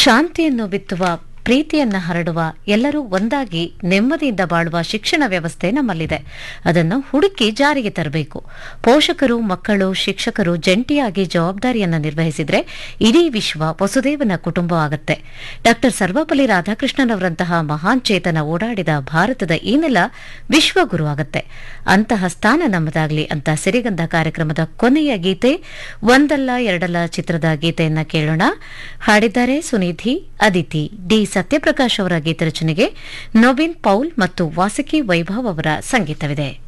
ಶಾಂತಿಯನ್ನು ಬಿತ್ತುವ ಪ್ರೀತಿಯನ್ನ ಹರಡುವ ಎಲ್ಲರೂ ಒಂದಾಗಿ ನೆಮ್ಮದಿಯಿಂದ ಬಾಳುವ ಶಿಕ್ಷಣ ವ್ಯವಸ್ಥೆ ನಮ್ಮಲ್ಲಿದೆ ಅದನ್ನು ಹುಡುಕಿ ಜಾರಿಗೆ ತರಬೇಕು ಪೋಷಕರು ಮಕ್ಕಳು ಶಿಕ್ಷಕರು ಜಂಟಿಯಾಗಿ ಜವಾಬ್ದಾರಿಯನ್ನು ನಿರ್ವಹಿಸಿದ್ರೆ ಇಡೀ ವಿಶ್ವ ವಸುದೇವನ ಕುಟುಂಬ ಆಗುತ್ತೆ ಡಾಕ್ಟರ್ ಸರ್ವಪಲ್ಲಿ ರಾಧಾಕೃಷ್ಣನ್ ಅವರಂತಹ ಮಹಾನ್ ಚೇತನ ಓಡಾಡಿದ ಭಾರತದ ಈ ನೆಲ ವಿಶ್ವಗುರು ಆಗುತ್ತೆ ಅಂತಹ ಸ್ಥಾನ ನಮ್ಮದಾಗ್ಲಿ ಅಂತ ಸಿರಿಗಂಧ ಕಾರ್ಯಕ್ರಮದ ಕೊನೆಯ ಗೀತೆ ಒಂದಲ್ಲ ಎರಡಲ್ಲ ಚಿತ್ರದ ಗೀತೆಯನ್ನ ಕೇಳೋಣ ಹಾಡಿದ್ದಾರೆ ಸುನಿಧಿ ಅದಿತಿ ಡಿ ಸತ್ಯಪ್ರಕಾಶ್ ಅವರ ಗೀತರಚನೆಗೆ ನವೀನ್ ಪೌಲ್ ಮತ್ತು ವಾಸಕಿ ವೈಭವ್ ಅವರ ಸಂಗೀತವಿದೆ